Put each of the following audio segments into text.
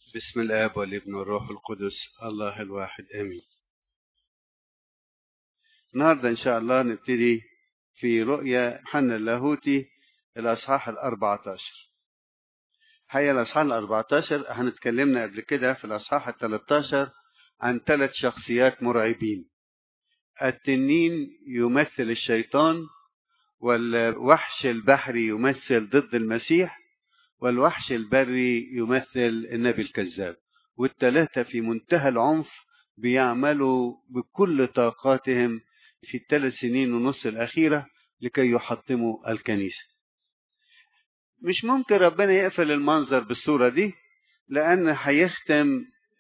بسم الآب والابن والروح القدس الله الواحد آمين النهاردة إن شاء الله نبتدي في رؤيا حنا اللاهوتي الأصحاح الأربعة عشر هي الأصحاح الأربعة عشر احنا اتكلمنا قبل كده في الأصحاح الثلاثة عشر عن ثلاث شخصيات مرعبين التنين يمثل الشيطان والوحش البحري يمثل ضد المسيح والوحش البري يمثل النبي الكذاب والثلاثة في منتهى العنف بيعملوا بكل طاقاتهم في الثلاث سنين ونص الأخيرة لكي يحطموا الكنيسة مش ممكن ربنا يقفل المنظر بالصورة دي لأن هيختم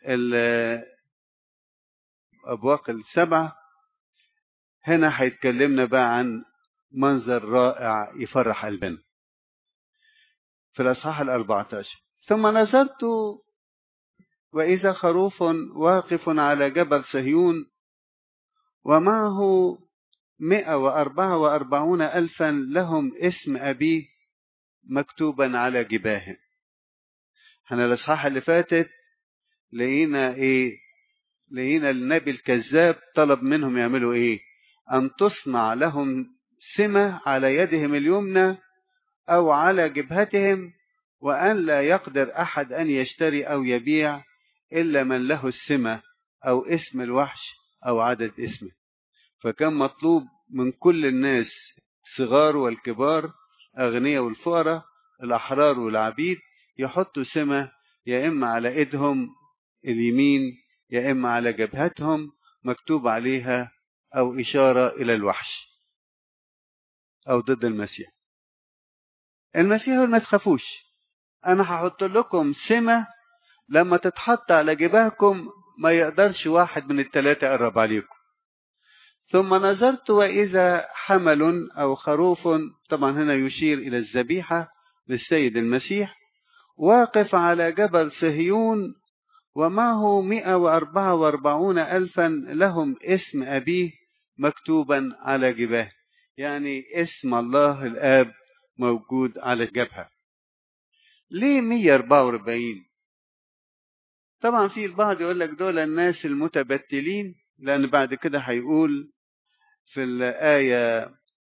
الأبواق السبعة هنا هيتكلمنا بقى عن منظر رائع يفرح قلبنا في الأصحاح الأربعة عشر ثم نظرت وإذا خروف واقف على جبل صهيون ومعه مئة وأربعة وأربعون ألفا لهم اسم أبيه مكتوبا على جباههم احنا الأصحاح اللي فاتت لقينا إيه لقينا النبي الكذاب طلب منهم يعملوا إيه أن تصنع لهم سمة على يدهم اليمنى أو على جبهتهم وأن لا يقدر أحد أن يشتري أو يبيع إلا من له السمة أو اسم الوحش أو عدد اسمه فكان مطلوب من كل الناس الصغار والكبار أغنياء والفقراء الأحرار والعبيد يحطوا سمة يا إما على إيدهم اليمين يا إما على جبهتهم مكتوب عليها أو إشارة إلى الوحش أو ضد المسيح المسيح يقول ما تخافوش انا هحط لكم سمه لما تتحط على جباهكم ما يقدرش واحد من الثلاثه يقرب عليكم ثم نظرت واذا حمل او خروف طبعا هنا يشير الى الذبيحه للسيد المسيح واقف على جبل صهيون ومعه مئة وأربعة وأربعون ألفا لهم اسم أبيه مكتوبا على جباه يعني اسم الله الآب موجود على الجبهة ليه 144 طبعا في البعض يقول لك دول الناس المتبتلين لأن بعد كده هيقول في الآية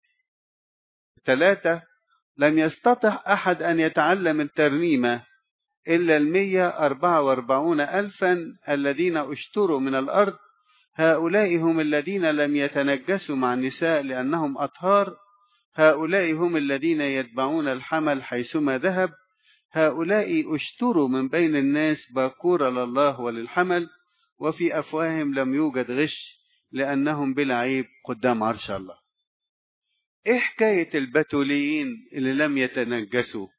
ثلاثة لم يستطع أحد أن يتعلم الترنيمة إلا المية أربعة وأربعون ألفا الذين اشتروا من الأرض هؤلاء هم الذين لم يتنجسوا مع النساء لأنهم أطهار هؤلاء هم الذين يتبعون الحمل حيثما ذهب هؤلاء اشتروا من بين الناس باكورا لله وللحمل وفي أفواههم لم يوجد غش لأنهم بلا عيب قدام عرش الله إيه حكاية البتوليين اللي لم يتنجسوا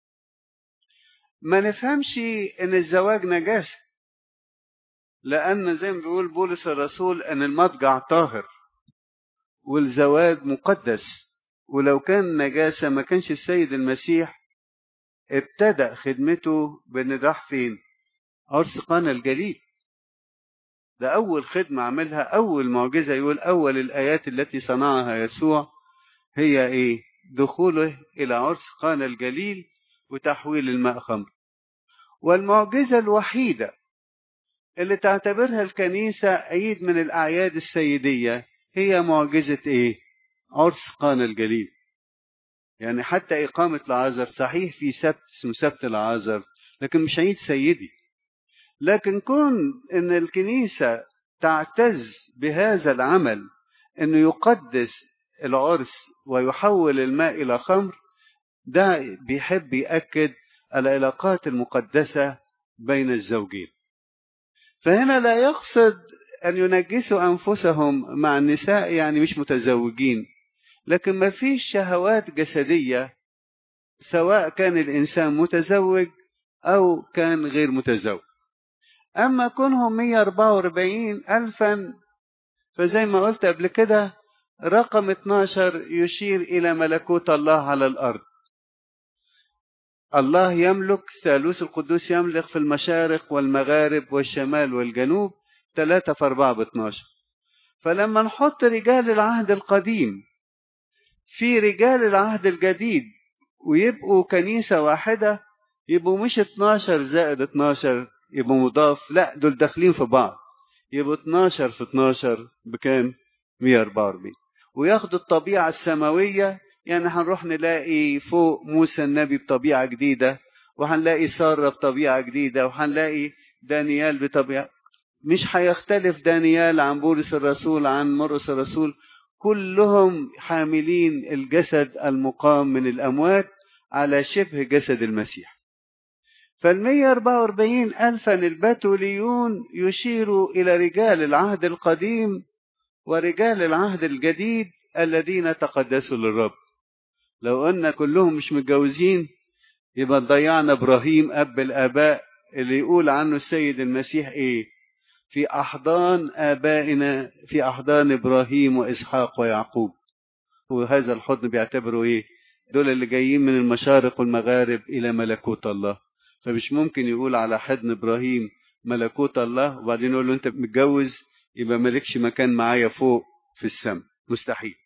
ما نفهمش إن الزواج نجاسة لأن زي ما بيقول بولس الرسول أن المضجع طاهر والزواج مقدس ولو كان نجاسة ما كانش السيد المسيح ابتدأ خدمته بأن راح فين؟ عرس قانا الجليل ده أول خدمة عملها أول معجزة يقول أول الآيات التي صنعها يسوع هي إيه؟ دخوله إلى عرس قانا الجليل وتحويل الماء خمر والمعجزة الوحيدة اللي تعتبرها الكنيسة عيد من الأعياد السيدية هي معجزة إيه؟ عرس قانا الجليل يعني حتى إقامة العازر صحيح في سبت اسمه سبت العازر لكن مش عيد سيدي لكن كون إن الكنيسة تعتز بهذا العمل إنه يقدس العرس ويحول الماء إلى خمر ده بيحب يأكد العلاقات المقدسة بين الزوجين فهنا لا يقصد أن ينجسوا أنفسهم مع النساء يعني مش متزوجين لكن ما فيش شهوات جسدية سواء كان الإنسان متزوج أو كان غير متزوج أما كونهم 144 ألفا فزي ما قلت قبل كده رقم 12 يشير إلى ملكوت الله على الأرض الله يملك ثالوث القدوس يملك في المشارق والمغارب والشمال والجنوب ثلاثة في أربعة باتناشر فلما نحط رجال العهد القديم في رجال العهد الجديد ويبقوا كنيسة واحدة يبقوا مش 12 زائد 12 يبقى مضاف لا دول داخلين في بعض يبقى 12 في 12 بكام 144 وياخدوا الطبيعة السماوية يعني هنروح نلاقي فوق موسى النبي بطبيعة جديدة وهنلاقي سارة بطبيعة جديدة وهنلاقي دانيال بطبيعة مش هيختلف دانيال عن بولس الرسول عن مرقس الرسول كلهم حاملين الجسد المقام من الأموات على شبه جسد المسيح فالمية أربعة وأربعين ألفا البتوليون يشير إلى رجال العهد القديم ورجال العهد الجديد الذين تقدسوا للرب لو أن كلهم مش متجوزين يبقى ضيعنا إبراهيم أب الآباء اللي يقول عنه السيد المسيح إيه في أحضان آبائنا في أحضان إبراهيم وإسحاق ويعقوب وهذا الحضن بيعتبره إيه دول اللي جايين من المشارق والمغارب إلى ملكوت الله فمش ممكن يقول على حضن إبراهيم ملكوت الله وبعدين يقول له أنت متجوز يبقى مالكش مكان معايا فوق في السماء مستحيل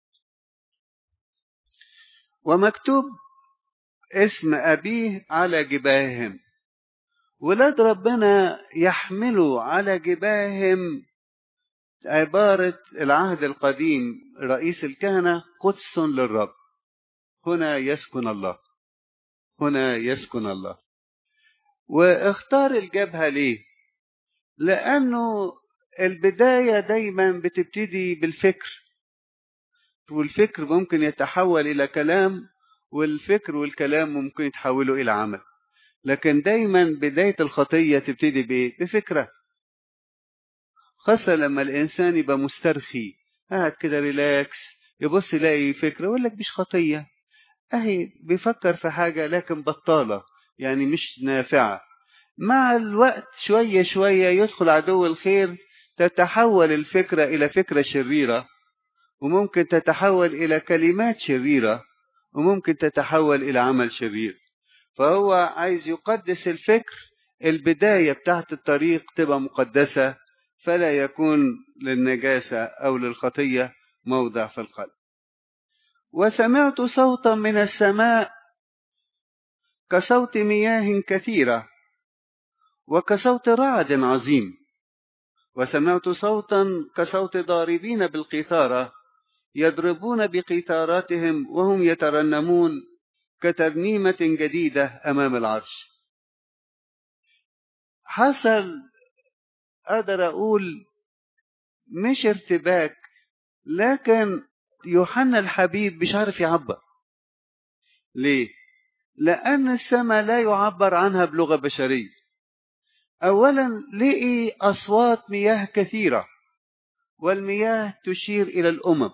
ومكتوب اسم أبيه على جباههم ولاد ربنا يحملوا على جباههم عبارة العهد القديم رئيس الكهنة قدس للرب هنا يسكن الله هنا يسكن الله واختار الجبهة ليه لأنه البداية دايما بتبتدي بالفكر والفكر ممكن يتحول إلى كلام والفكر والكلام ممكن يتحولوا إلى عمل لكن دايما بداية الخطية تبتدي بإيه؟ بفكرة خاصة لما الإنسان يبقى مسترخي قاعد كده ريلاكس يبص يلاقي فكرة يقول لك مش خطية أهي بيفكر في حاجة لكن بطالة يعني مش نافعة مع الوقت شوية شوية يدخل عدو الخير تتحول الفكرة إلى فكرة شريرة وممكن تتحول إلى كلمات شريرة وممكن تتحول إلى عمل شرير فهو عايز يقدس الفكر البداية بتاعت الطريق تبقى مقدسة فلا يكون للنجاسة أو للخطية موضع في القلب وسمعت صوتا من السماء كصوت مياه كثيرة وكصوت رعد عظيم وسمعت صوتا كصوت ضاربين بالقيثارة يضربون بقيثاراتهم وهم يترنمون كترنيمة جديدة أمام العرش حصل أقدر أقول مش ارتباك لكن يوحنا الحبيب مش عارف يعبر ليه؟ لأن السماء لا يعبر عنها بلغة بشرية أولا لقي أصوات مياه كثيرة والمياه تشير إلى الأمم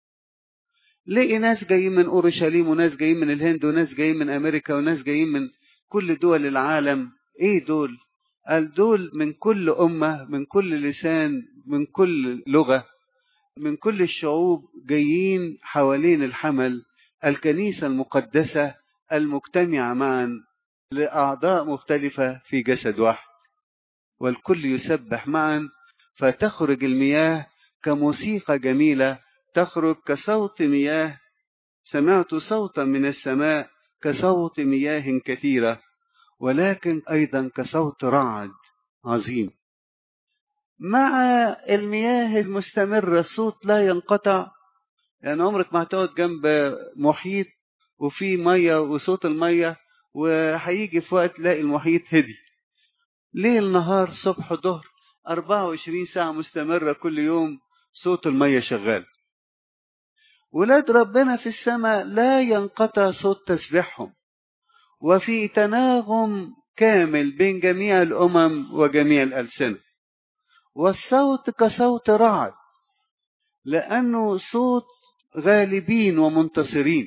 لقي ناس جايين من أورشليم وناس جايين من الهند وناس جايين من أمريكا وناس جايين من كل دول العالم إيه دول؟ قال دول من كل أمة من كل لسان من كل لغة من كل الشعوب جايين حوالين الحمل الكنيسة المقدسة المجتمعة معا لأعضاء مختلفة في جسد واحد والكل يسبح معا فتخرج المياه كموسيقى جميلة تخرج كصوت مياه سمعت صوتا من السماء كصوت مياه كثيرة ولكن أيضا كصوت رعد عظيم مع المياه المستمرة الصوت لا ينقطع يعني عمرك ما هتقعد جنب محيط وفي مية وصوت المية وهيجي في وقت تلاقي المحيط هدي ليل نهار صبح ظهر 24 ساعة مستمرة كل يوم صوت المية شغال ولاد ربنا في السماء لا ينقطع صوت تسبيحهم وفي تناغم كامل بين جميع الأمم وجميع الألسنة والصوت كصوت رعد لأنه صوت غالبين ومنتصرين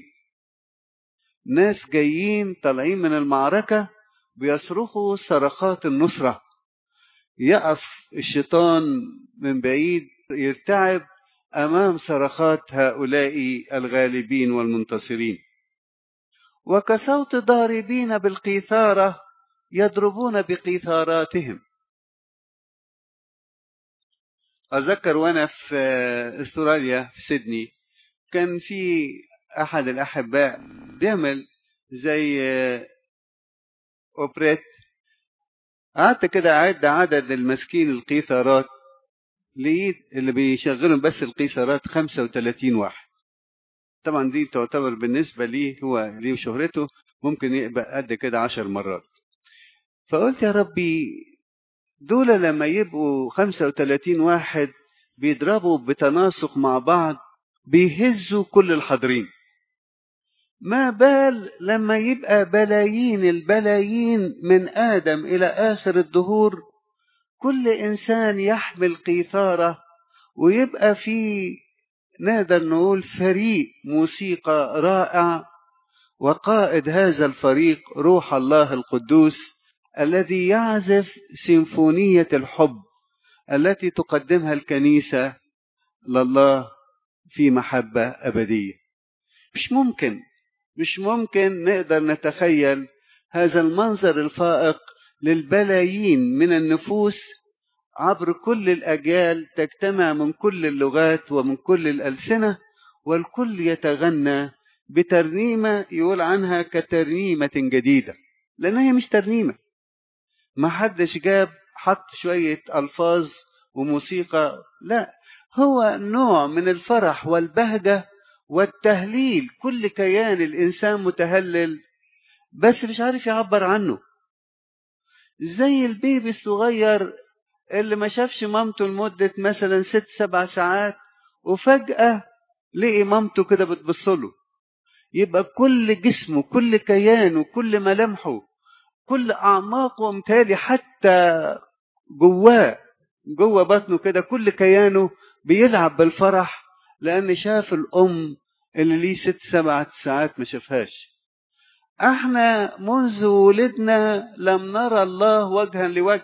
ناس جايين طالعين من المعركة بيصرخوا صرخات النصرة يقف الشيطان من بعيد يرتعب أمام صرخات هؤلاء الغالبين والمنتصرين وكصوت ضاربين بالقيثارة يضربون بقيثاراتهم أذكر وأنا في استراليا في سيدني كان في أحد الأحباء بيعمل زي أوبريت قعدت كده أعد عدد المسكين القيثارات لقيت اللي بيشغلهم بس القيثارات 35 واحد طبعا دي تعتبر بالنسبة لي هو ليه شهرته ممكن يبقى قد كده عشر مرات فقلت يا ربي دول لما يبقوا 35 واحد بيضربوا بتناسق مع بعض بيهزوا كل الحاضرين ما بال لما يبقى بلايين البلايين من آدم إلى آخر الدهور كل إنسان يحمل قيثارة ويبقى في نقدر نقول فريق موسيقى رائع وقائد هذا الفريق روح الله القدوس الذي يعزف سيمفونية الحب التي تقدمها الكنيسة لله في محبة أبدية مش ممكن مش ممكن نقدر نتخيل هذا المنظر الفائق للبلايين من النفوس عبر كل الأجيال تجتمع من كل اللغات ومن كل الألسنة والكل يتغنى بترنيمة يقول عنها كترنيمة جديدة لأن هي مش ترنيمة ما حدش جاب حط شوية ألفاظ وموسيقى لا هو نوع من الفرح والبهجة والتهليل كل كيان الإنسان متهلل بس مش عارف يعبر عنه زي البيبي الصغير اللي ما شافش مامته لمدة مثلا ست سبع ساعات وفجأة لقي مامته كده بتبصله يبقى كل جسمه كل كيانه كل ملامحه كل أعماقه متهيألي حتى جواه جوه بطنه كده كل كيانه بيلعب بالفرح لأن شاف الأم اللي ليه ست سبع ساعات ما شافهاش احنا منذ ولدنا لم نرى الله وجها لوجه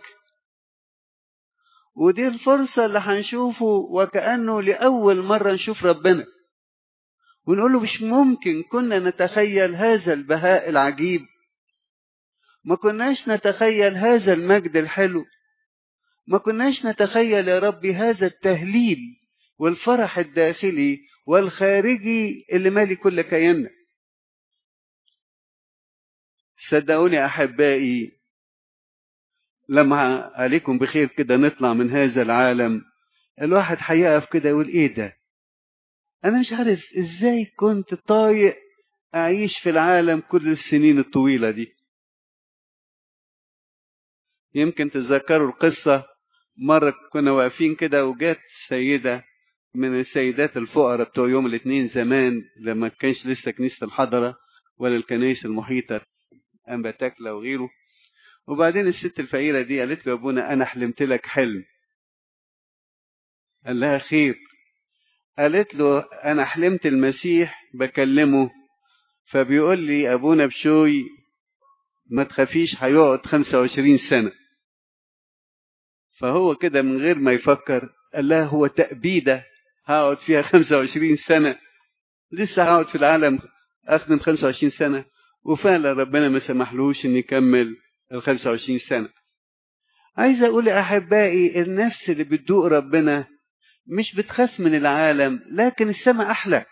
ودي الفرصة اللي هنشوفه وكأنه لأول مرة نشوف ربنا ونقول له مش ممكن كنا نتخيل هذا البهاء العجيب ما كناش نتخيل هذا المجد الحلو ما كناش نتخيل يا ربي هذا التهليل والفرح الداخلي والخارجي اللي مالي كل كياننا صدقوني احبائي لما عليكم بخير كده نطلع من هذا العالم الواحد هيقف كده يقول ايه ده انا مش عارف ازاي كنت طايق اعيش في العالم كل السنين الطويله دي يمكن تتذكروا القصه مره كنا واقفين كده وجات سيده من السيدات الفقراء بتوع يوم الاثنين زمان لما كانش لسه كنيسه الحضره ولا الكنائس المحيطه انبا تاكله وغيره وبعدين الست الفقيره دي قالت له يا ابونا انا حلمت لك حلم قال لها خير قالت له انا حلمت المسيح بكلمه فبيقول لي ابونا بشوي ما تخافيش هيقعد 25 سنه فهو كده من غير ما يفكر قال لها هو تأبيدة هقعد فيها 25 سنة لسه هقعد في العالم أخدم 25 سنة وفعلا ربنا ما سمحلوش إن يكمل ال 25 سنة عايز أقول أحبائي النفس اللي بتدوق ربنا مش بتخاف من العالم لكن السماء أحلى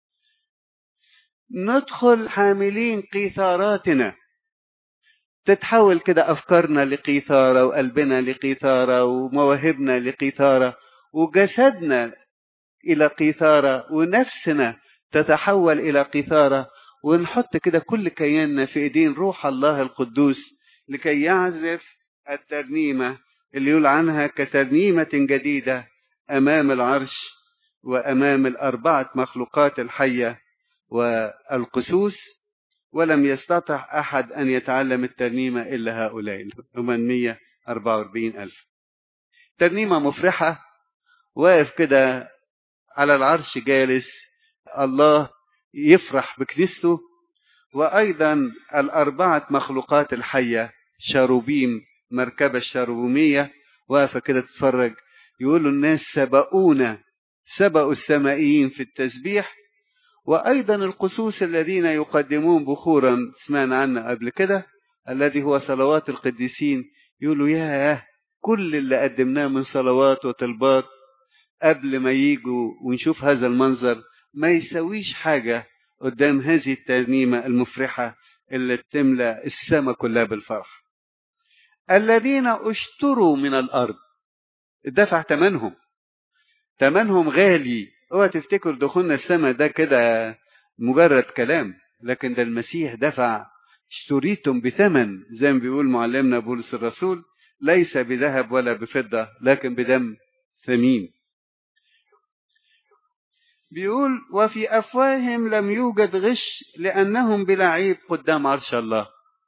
ندخل حاملين قيثاراتنا تتحول كده أفكارنا لقيثارة وقلبنا لقيثارة ومواهبنا لقيثارة وجسدنا إلى قيثارة ونفسنا تتحول إلى قيثارة ونحط كده كل كياننا في إيدين روح الله القدوس لكي يعزف الترنيمة اللي يقول عنها كترنيمة جديدة أمام العرش وأمام الأربعة مخلوقات الحية والقسوس ولم يستطع أحد أن يتعلم الترنيمة إلا هؤلاء هم 144 ألف ترنيمة مفرحة واقف كده على العرش جالس الله يفرح بكنيسته وأيضا الأربعة مخلوقات الحية شاروبيم مركبة الشاروبيمية واقفة كده تتفرج يقولوا الناس سبقونا سبقوا السمائيين في التسبيح وأيضا القسوس الذين يقدمون بخورا سمعنا عنه قبل كده الذي هو صلوات القديسين يقولوا ياه كل اللي قدمناه من صلوات وطلبات قبل ما يجوا ونشوف هذا المنظر ما يسويش حاجة قدام هذه الترنيمة المفرحة اللي تملأ السماء كلها بالفرح الذين اشتروا من الأرض دفع ثمنهم ثمنهم غالي اوعى تفتكر دخولنا السماء ده كده مجرد كلام لكن ده المسيح دفع اشتريتم بثمن زي ما بيقول معلمنا بولس الرسول ليس بذهب ولا بفضة لكن بدم ثمين بيقول وفي أفواههم لم يوجد غش لأنهم بلا عيب قدام عرش الله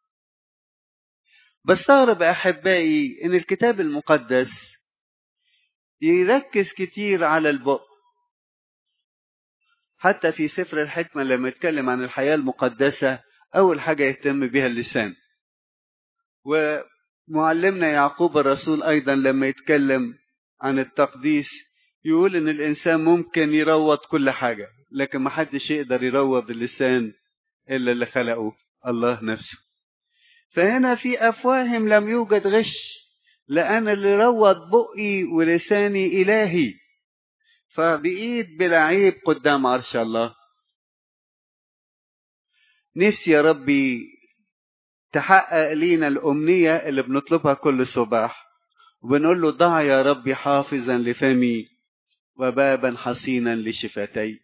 بستغرب أحبائي إن الكتاب المقدس يركز كتير على البق حتى في سفر الحكمة لما يتكلم عن الحياة المقدسة أول حاجة يهتم بها اللسان ومعلمنا يعقوب الرسول أيضا لما يتكلم عن التقديس يقول إن الإنسان ممكن يروض كل حاجة لكن ما حدش يقدر يروض اللسان إلا اللي خلقه الله نفسه فهنا في أفواههم لم يوجد غش لأن اللي روض بقي ولساني إلهي فبقيت بلا عيب قدام عرش الله نفسي يا ربي تحقق لينا الأمنية اللي بنطلبها كل صباح وبنقول له ضع يا ربي حافظا لفمي وبابا حصينا لشفتي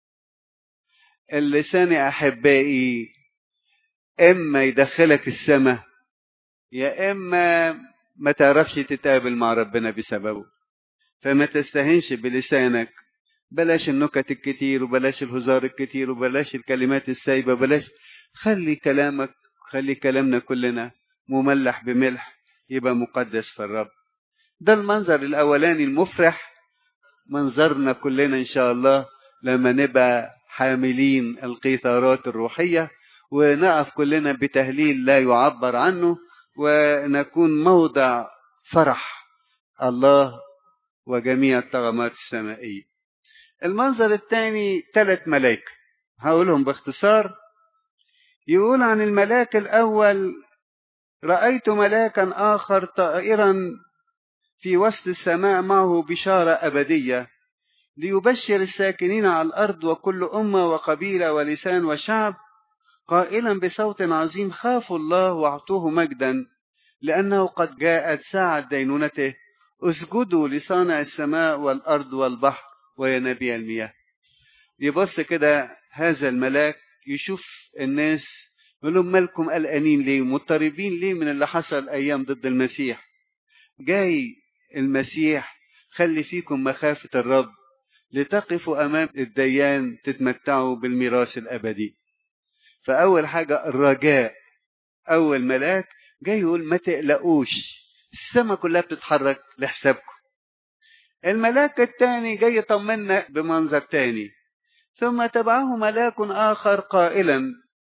اللسان يا أحبائي إما يدخلك السماء يا إما ما تعرفش تتقابل مع ربنا بسببه فما تستهنش بلسانك بلاش النكت الكتير وبلاش الهزار الكتير وبلاش الكلمات السايبة بلاش خلي كلامك خلي كلامنا كلنا مملح بملح يبقى مقدس في الرب ده المنظر الأولاني المفرح منظرنا كلنا إن شاء الله لما نبقى حاملين القيثارات الروحية ونقف كلنا بتهليل لا يعبر عنه ونكون موضع فرح الله وجميع الطغمات السمائية المنظر الثاني ثلاث ملائكة هقولهم باختصار يقول عن الملاك الأول رأيت ملاكا آخر طائرا في وسط السماء معه بشارة أبدية ليبشر الساكنين على الأرض وكل أمة وقبيلة ولسان وشعب قائلا بصوت عظيم خافوا الله واعطوه مجدا لأنه قد جاءت ساعة دينونته اسجدوا لصانع السماء والأرض والبحر وينابيع المياه يبص كده هذا الملاك يشوف الناس يقول لهم مالكم قلقانين ليه مضطربين ليه من اللي حصل أيام ضد المسيح جاي المسيح خلي فيكم مخافة الرب لتقفوا أمام الديان تتمتعوا بالميراث الأبدي فأول حاجة الرجاء أول ملاك جاي يقول ما تقلقوش السماء كلها بتتحرك لحسابكم الملاك الثاني جاي يطمنا بمنظر تاني ثم تبعه ملاك آخر قائلا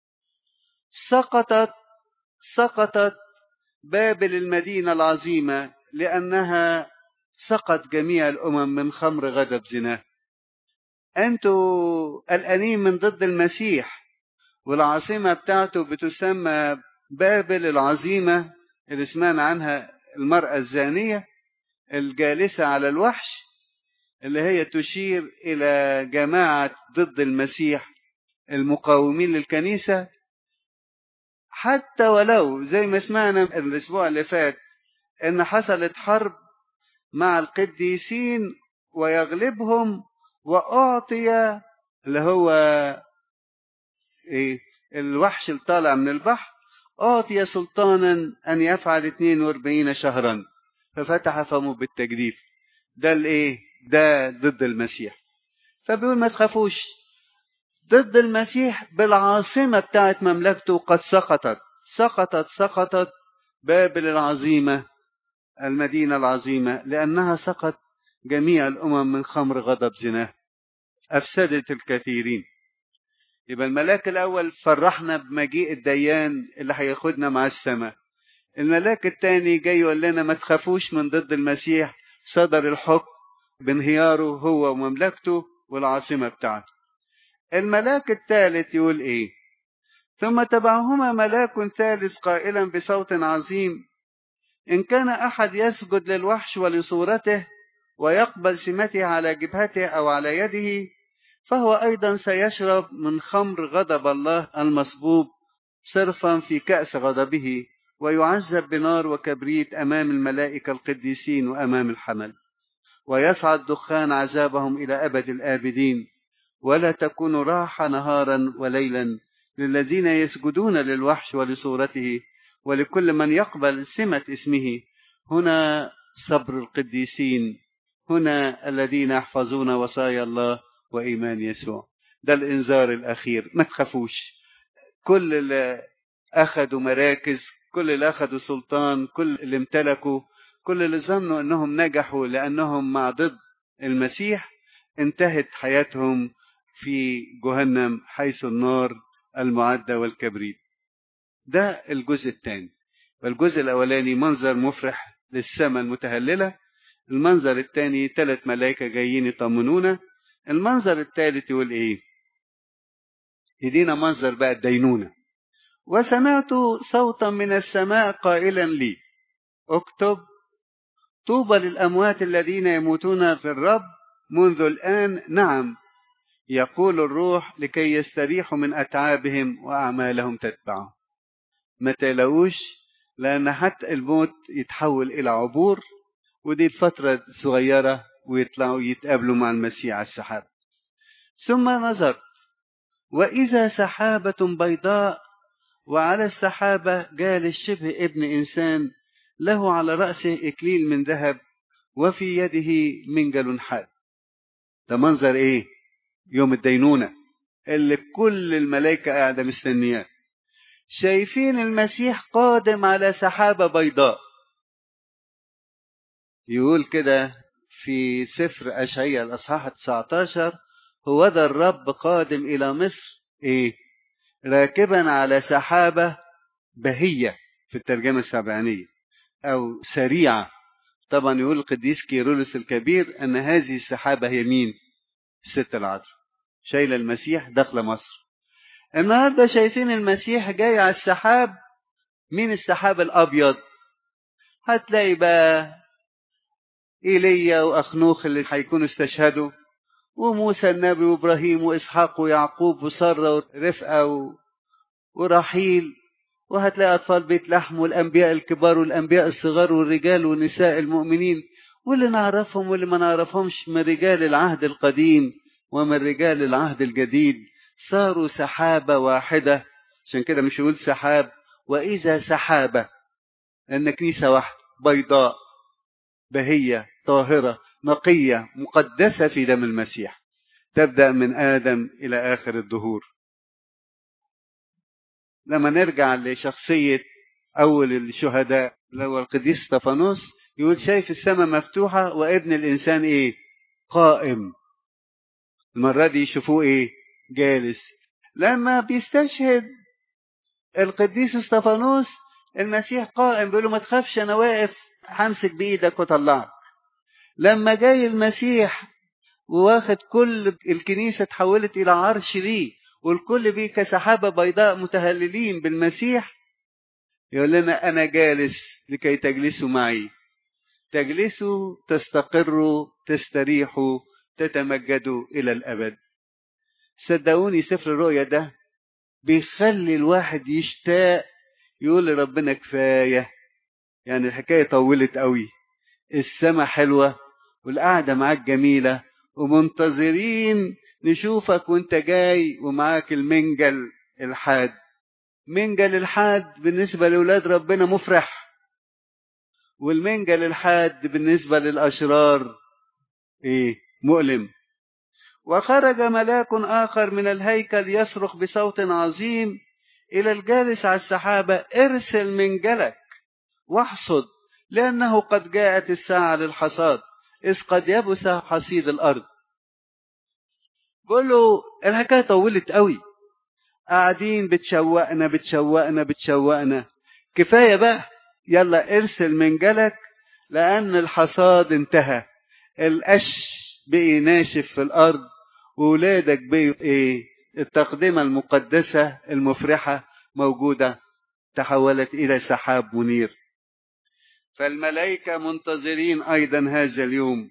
سقطت سقطت بابل المدينة العظيمة لأنها سقط جميع الأمم من خمر غضب زناه أنتوا قلقانين من ضد المسيح والعاصمة بتاعته بتسمى بابل العظيمة اللي سمعنا عنها المرأة الزانية الجالسة على الوحش اللي هي تشير إلى جماعة ضد المسيح المقاومين للكنيسة حتى ولو زي ما سمعنا الأسبوع اللي فات إن حصلت حرب مع القديسين ويغلبهم وأعطي اللي هو إيه الوحش اللي طالع من البحر أعطي سلطانا أن يفعل 42 شهرا ففتح فمه بالتجديف ده الإيه ده ضد المسيح فبيقول ما تخافوش ضد المسيح بالعاصمة بتاعت مملكته قد سقطت سقطت سقطت بابل العظيمة المدينة العظيمة لأنها سقط جميع الأمم من خمر غضب زناه أفسدت الكثيرين يبقى الملاك الأول فرحنا بمجيء الديان اللي هياخدنا مع السماء الملاك الثاني جاي يقول لنا ما تخافوش من ضد المسيح صدر الحكم بانهياره هو ومملكته والعاصمة بتاعته الملاك الثالث يقول ايه ثم تبعهما ملاك ثالث قائلا بصوت عظيم إن كان أحد يسجد للوحش ولصورته ويقبل سمته على جبهته أو على يده فهو أيضا سيشرب من خمر غضب الله المصبوب صرفا في كأس غضبه ويعذب بنار وكبريت أمام الملائكة القديسين وأمام الحمل ويصعد دخان عذابهم إلى أبد الآبدين ولا تكون راحة نهارا وليلا للذين يسجدون للوحش ولصورته ولكل من يقبل سمة اسمه هنا صبر القديسين هنا الذين يحفظون وصايا الله وإيمان يسوع ده الإنذار الأخير ما تخافوش كل اللي أخذوا مراكز كل اللي أخذوا سلطان كل اللي امتلكوا كل اللي ظنوا أنهم نجحوا لأنهم مع ضد المسيح انتهت حياتهم في جهنم حيث النار المعدة والكبريت ده الجزء الثاني والجزء الأولاني منظر مفرح للسماء المتهللة المنظر الثاني ثلاث ملائكة جايين يطمنونا المنظر الثالث يقول ايه يدينا منظر بقى الدينونة وسمعت صوتا من السماء قائلا لي اكتب طوبى للأموات الذين يموتون في الرب منذ الآن نعم يقول الروح لكي يستريحوا من أتعابهم وأعمالهم تتبعهم ما تقلقوش لأن حتى الموت يتحول إلى عبور ودي فترة صغيرة ويطلعوا يتقابلوا مع المسيح على السحاب ثم نظرت وإذا سحابة بيضاء وعلى السحابة جالس شبه ابن إنسان له على رأسه إكليل من ذهب وفي يده منجل حاد ده منظر إيه يوم الدينونة اللي كل الملائكة قاعدة مستنياه شايفين المسيح قادم على سحابة بيضاء يقول كده في سفر أشعية الأصحاح 19 هو ذا الرب قادم إلى مصر إيه راكبا على سحابة بهية في الترجمة السبعانية أو سريعة طبعا يقول القديس كيرولس الكبير أن هذه السحابة هي مين الست العذراء شايلة المسيح داخل مصر النهاردة شايفين المسيح جاي على السحاب مين السحاب الأبيض هتلاقي بقى إيليا وأخنوخ اللي هيكونوا استشهدوا وموسى النبي وإبراهيم وإسحاق ويعقوب وسارة ورفقة و... ورحيل وهتلاقي أطفال بيت لحم والأنبياء الكبار والأنبياء الصغار والرجال والنساء المؤمنين واللي نعرفهم واللي ما نعرفهمش من رجال العهد القديم ومن رجال العهد الجديد صاروا سحابة واحدة عشان كده مش يقول سحاب وإذا سحابة لأن كنيسة واحدة بيضاء بهية طاهرة نقية مقدسة في دم المسيح تبدأ من آدم إلى آخر الدهور لما نرجع لشخصية أول الشهداء اللي هو القديس استفانوس يقول شايف السماء مفتوحة وابن الإنسان إيه قائم المرة دي يشوفوه إيه جالس لما بيستشهد القديس استفانوس المسيح قائم بيقول له ما تخافش أنا واقف همسك بإيدك وطلعك لما جاي المسيح وواخد كل الكنيسة تحولت إلى عرش ليه والكل بيه كسحابة بيضاء متهللين بالمسيح يقول لنا أنا جالس لكي تجلسوا معي تجلسوا تستقروا تستريحوا تتمجدوا إلى الأبد صدقوني سفر الرؤيا ده بيخلي الواحد يشتاق يقول لربنا كفاية يعني الحكاية طولت قوي السما حلوة والقعدة معاك جميلة ومنتظرين نشوفك وانت جاي ومعاك المنجل الحاد منجل الحاد بالنسبة لأولاد ربنا مفرح والمنجل الحاد بالنسبة للأشرار ايه مؤلم وخرج ملاك آخر من الهيكل يصرخ بصوت عظيم إلى الجالس على السحابة ارسل منجلك واحصد لأنه قد جاءت الساعة للحصاد إذ قد يبس حصيد الأرض بقول له الحكاية طولت قوي قاعدين بتشوقنا بتشوقنا بتشوقنا كفاية بقى يلا ارسل منجلك لأن الحصاد انتهى القش بقي ناشف في الأرض وولادك بقي إيه التقدمة المقدسة المفرحة موجودة تحولت إلى سحاب منير فالملائكة منتظرين أيضا هذا اليوم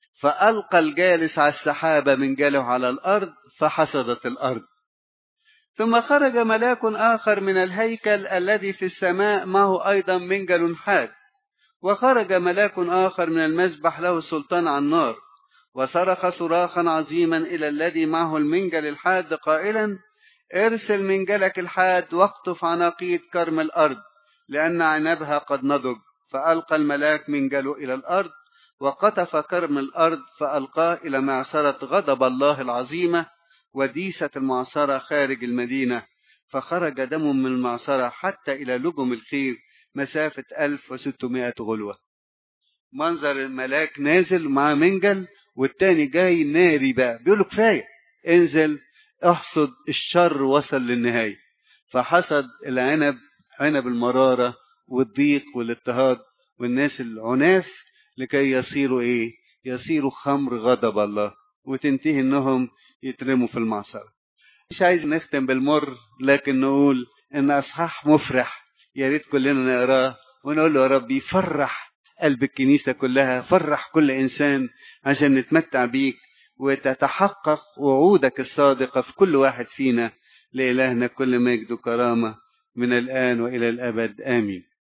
فألقى الجالس على السحابة من جاله على الأرض فحصدت الأرض ثم خرج ملاك آخر من الهيكل الذي في السماء معه أيضا منجل حاد وخرج ملاك آخر من المسبح له سلطان على النار وصرخ صراخا عظيما إلى الذي معه المنجل الحاد قائلا ارسل منجلك الحاد واقطف عناقيد كرم الأرض لأن عنبها قد نضج فألقى الملاك منجله إلى الأرض وقطف كرم الأرض فألقاه إلى معصرة غضب الله العظيمة وديسة المعصرة خارج المدينة فخرج دم من المعصرة حتى إلى لجم الخير مسافة 1600 غلوة منظر الملاك نازل مع منجل والتاني جاي ناري بقى بيقول له كفاية انزل احصد الشر وصل للنهاية فحصد العنب عنب المرارة والضيق والاضطهاد والناس العناف لكي يصيروا ايه يصيروا خمر غضب الله وتنتهي انهم يترموا في المعصرة مش عايز نختم بالمر لكن نقول ان اصحاح مفرح يا ريت كلنا نقراه ونقول له يا ربي فرح قلب الكنيسة كلها فرح كل إنسان عشان نتمتع بيك وتتحقق وعودك الصادقة في كل واحد فينا لإلهنا كل مجد وكرامة من الآن وإلى الأبد آمين